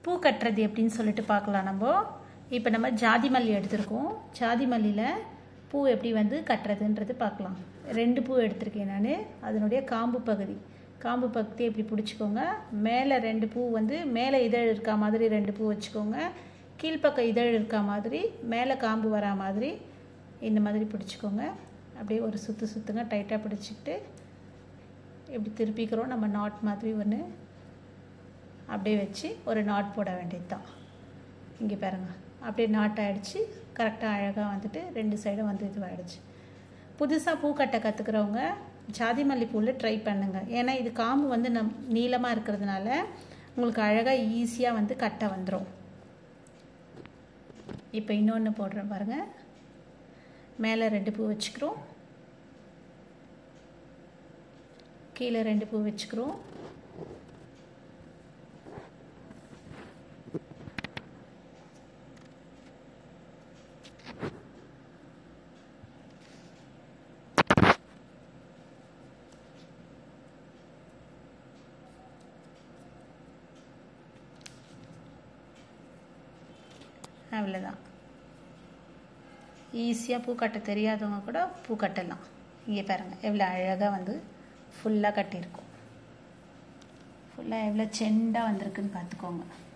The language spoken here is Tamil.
பூ கட்டுறது எப்படின்னு சொல்லிட்டு பார்க்கலாம் நம்ம இப்போ நம்ம ஜாதி மல்லி எடுத்திருக்கோம் ஜாதி மல்லியில் பூ எப்படி வந்து கட்டுறதுன்றது பார்க்கலாம் ரெண்டு பூ எடுத்திருக்கேன் நான் அதனுடைய காம்பு பகுதி காம்பு பகுதி எப்படி பிடிச்சிக்கோங்க மேலே ரெண்டு பூ வந்து மேலே இதழ் இருக்கா மாதிரி ரெண்டு பூ வச்சுக்கோங்க கீழ்ப்பக்கம் இதழ் இருக்கா மாதிரி மேலே காம்பு வரா மாதிரி இந்த மாதிரி பிடிச்சிக்கோங்க அப்படியே ஒரு சுற்று சுற்றுங்க டைட்டாக பிடிச்சிக்கிட்டு எப்படி திருப்பிக்கிறோம் நம்ம நாட் மாதிரி ஒன்று அப்படியே வச்சு ஒரு நாட் போட வேண்டியது தான் இங்கே பாருங்க அப்படியே நாட் ஆகிடுச்சு கரெக்டாக அழகாக வந்துட்டு ரெண்டு சைடும் வந்து இதுவாகிடுச்சு புதுசாக பூ கட்ட கற்றுக்கிறவங்க ஜாதி மல்லிப்பூவில் ட்ரை பண்ணுங்கள் ஏன்னா இது காம்பு வந்து நம் நீளமாக இருக்கிறதுனால உங்களுக்கு அழகாக ஈஸியாக வந்து கட்ட வந்துடும் இப்போ இன்னொன்று போடுறேன் பாருங்கள் மேலே ரெண்டு பூ வச்சுக்கிறோம் கீழே ரெண்டு பூ வச்சுக்கிறோம் அவ்வளோதான் ஈஸியாக பூ கட்ட தெரியாதவங்க கூட பூ கட்டலாம் இங்கே பாருங்கள் எவ்வளோ அழகாக வந்து ஃபுல்லாக கட்டியிருக்கும் ஃபுல்லாக எவ்வளோ செண்டாக வந்திருக்குன்னு பார்த்துக்கோங்க